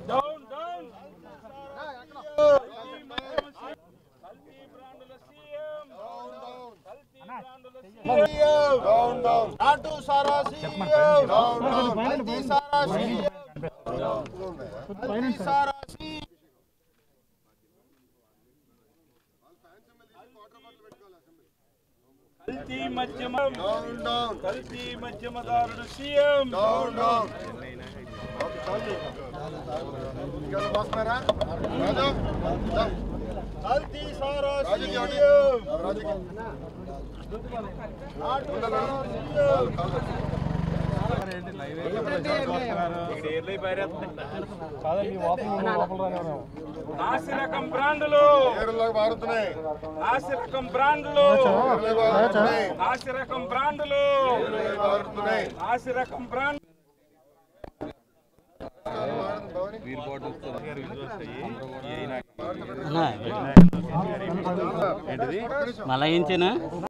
Down down కల్తీ బ్రాండుల CM కల్తీ బ్రాండుల CM down down నాటు సారా సీఎం డౌన్ డౌన్ కల్తీ సారా సీఎం కల్తీ సారా సీఎం కల్తీ మద్యమ డౌన్ డౌన్ కల్తీ మద్యమదారుడు సీఎం డౌన్ డౌన్ ఓకే చాలు ఇంకా వస్తున్నారా రాజు దా. కల్తీ సారా రాజుకి ఇవ్వండి. సీఎం రాజుకి నాటు ఉండాలా? సీఎం కాదు. నాసిరకం బ్రాండ్లు ఏరులాగా మారుతున్నాయి నాసిరకం బ్రాండ్లు ఏరులాగా మారుతున్నాయి నాసిరకం బ్రాండ్లు ఏరులాగా మారుతున్నాయి నాసిరకం బ్రాండ్ భవని మళ్ళా ఏంచేనా